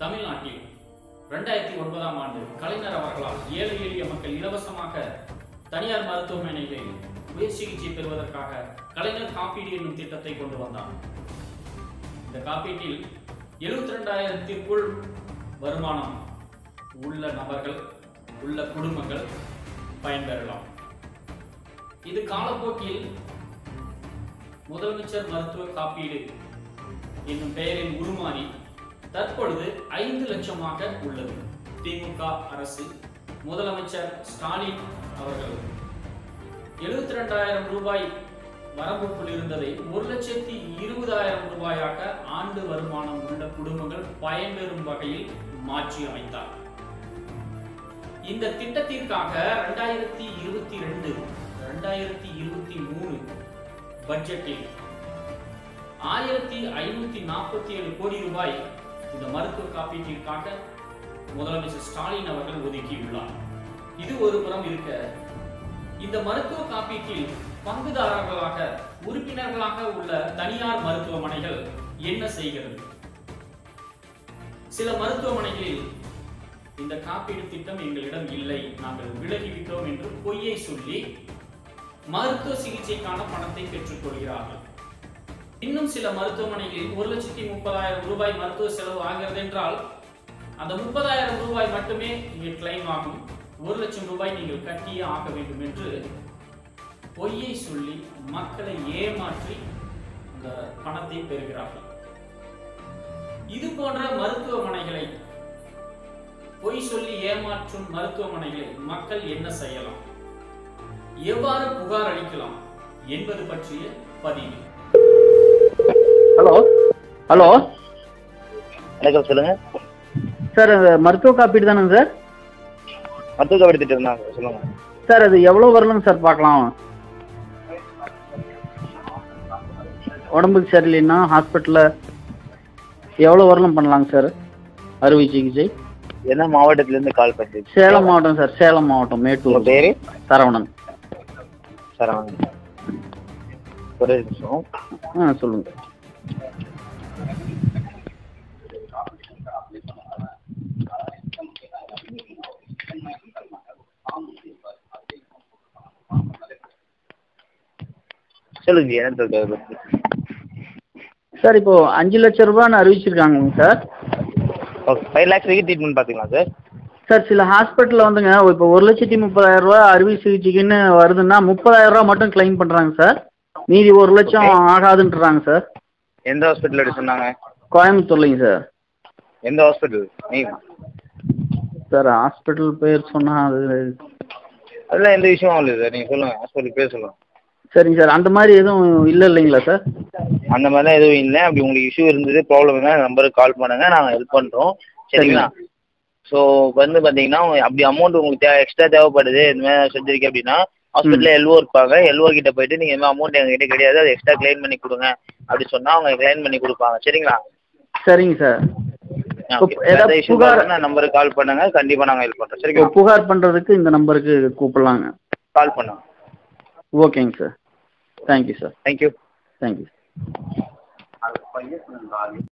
தமிழ்நாட்டில் ரெண்டாயிரத்தி ஒன்பதாம் ஆண்டு கலைஞர் அவர்களால் ஏழை எளிய மக்கள் இலவசமாக தனியார் மருத்துவமனைகளில் உயர் சிகிச்சை பெறுவதற்காக கலைஞர் காப்பீடு என்னும் திட்டத்தை கொண்டு வந்தார் இந்த காப்பீட்டில் எழுபத்தி ரெண்டாயிரத்திற்குள் வருமானம் உள்ள நபர்கள் உள்ள குடும்பங்கள் பயன்பெறலாம் இது காலப்போக்கில் முதலமைச்சர் மருத்துவ காப்பீடு என்னும் பெயரில் உருமாறி தற்பொழுது ஐந்து லட்சமாக உள்ளது திமுக அரசு முதலமைச்சர் ஸ்டாலின் அவர்கள் எழுபத்தி ரெண்டாயிரம் ரூபாய் வரம்புக்குள் இருந்ததை ஒரு லட்சத்தி இருபதாயிரம் ரூபாயாக ஆண்டு வருமானம் உள்ள குடும்பங்கள் பயன்பெறும் வகையில் மாற்றி அமைத்தார் இந்த திட்டத்திற்காக ரெண்டாயிரத்தி இருபத்தி ரெண்டு ரெண்டாயிரத்தி இருபத்தி மூணு பட்ஜெட்டில் ஆயிரத்தி ஐநூத்தி நாற்பத்தி ஏழு கோடி ரூபாய் இந்த மருத்துவ காப்பீட்டிற்காக முதலமைச்சர் ஸ்டாலின் அவர்கள் ஒதுக்கியுள்ளார் இது ஒரு புறம் இருக்க இந்த மருத்துவ காப்பீட்டில் பங்குதாரர்களாக உறுப்பினர்களாக உள்ள தனியார் மருத்துவமனைகள் என்ன செய்கிறது சில மருத்துவமனைகளில் இந்த காப்பீடு திட்டம் எங்களிடம் இல்லை நாங்கள் விலகிவிட்டோம் என்று பொய்யை சொல்லி மருத்துவ சிகிச்சைக்கான பணத்தை பெற்றுக் கொள்கிறார்கள் இன்னும் சில மருத்துவமனைகளில் ஒரு லட்சத்தி முப்பதாயிரம் ரூபாய் மருத்துவ செலவு ஆகிறது என்றால் அந்த முப்பதாயிரம் ரூபாய் மட்டுமே இங்கே கிளைம் ஆகும் ஒரு லட்சம் ரூபாய் நீங்கள் கட்டியே ஆக வேண்டும் என்று பொய்யை சொல்லி மக்களை ஏமாற்றி அந்த பணத்தை பெறுகிறார்கள் இது போன்ற மருத்துவமனைகளை பொய் சொல்லி ஏமாற்றும் மருத்துவமனைகளை மக்கள் என்ன செய்யலாம் எவ்வாறு புகார் அளிக்கலாம் என்பது பற்றிய பதிவு ஹலோ ஹலோ வணக்கம் சொல்லுங்க சார் அது மருத்துவ காப்பீடு தானேங்க சார் மருத்துவ காப்பீடு திட்டம் இருந்தாங்க சொல்லுங்க சார் அது எவ்வளோ வரலங்க சார் பார்க்கலாம் உடம்புக்கு சரியில்லைன்னா ஹாஸ்பிட்டலில் எவ்வளோ வரலும் பண்ணலாங்க சார் அறுவை சிகிச்சை என்ன மாவட்டத்துல இருந்து கால் பண்ணுறீங்க சேலம் மாவட்டம் சார் சேலம் மாவட்டம் உங்க மேட்டூர் பேரு சரவணன் சரவணன் ஒரே நிமிஷம் ஆ சொல்லுங்க சொல்லுங்க என்ன சொல்றது சார் இப்போ அஞ்சு லட்ச ரூபான்னு அறிவிச்சிருக்காங்க சார் ஓகே ஃபைவ் லேக்ஸ் வரைக்கும் ட்ரீட்மெண்ட் பார்த்துக்கலாம் சார் சார் சில ஹாஸ்பிட்டலில் வந்துங்க இப்போ ஒரு லட்சத்தி முப்பதாயிரம் ரூபா அறுவை சிகிச்சைக்குன்னு வருதுன்னா முப்பதாயிரம் ரூபா மட்டும் கிளைம் பண்ணுறாங்க சார் மீதி ஒரு லட்சம் ஆகாதுன்றாங்க சார் எந்த ஹாஸ்பிட்டல் எடுத்து சொன்னாங்க கோயம்புத்தூர்லைங்க சார் எந்த ஹாஸ்பிட்டல் நீங்க சார் ஹாஸ்பிட்டல் பேர் சொன்னால் அது அதெல்லாம் எந்த விஷயமும் இல்லை சார் நீங்கள் சொல்லுங்கள் ஹாஸ்பிட்டல் பேர் சொல்லுங்கள் சரிங்க சார் அந்த மாதிரி எதுவும் இல்லை இல்லைங்களா சார் அந்த மாதிரிலாம் எதுவும் இல்லை அப்படி உங்களுக்கு இஷ்யூ இருந்தது ப்ராப்ளம் இருந்தால் நம்பருக்கு கால் பண்ணுங்க நாங்கள் ஹெல்ப் பண்ணுறோம் சரிங்களா ஸோ வந்து பார்த்தீங்கன்னா அப்படி அமௌண்ட் உங்களுக்கு தேவை எக்ஸ்ட்ரா தேவைப்படுது இந்த மாதிரி செஞ்சிருக்கேன் அப்படின்னா ஹாஸ்பிட்டலில் எல்ஓ இருப்பாங்க எல்ஓ கிட்ட போயிட்டு நீங்கள் இந்த அமௌண்ட் எங்ககிட்ட கிடையாது அது எக்ஸ்ட்ரா கிளைம் பண்ணி கொடுங்க அப்படி சொன்னால் அவங்க கிளைம் பண்ணி கொடுப்பாங்க சரிங்களா சரிங்க சார் இப்போ ஓகே ஏதாவது ஏதாவது இஷ்யூ புகார் நான் நம்பருக்கு கால் பண்ணுங்க கண்டிப்பாக நாங்கள் ஹெல்ப் பண்ணுறோம் இப்போ சரிங்களா புகார் பண்ணுறதுக்கு இந்த நம்பருக்கு கூப்பிடலாங்க கால் பண்ணுங்க ஓகேங்க sir thank you sir thank you thank you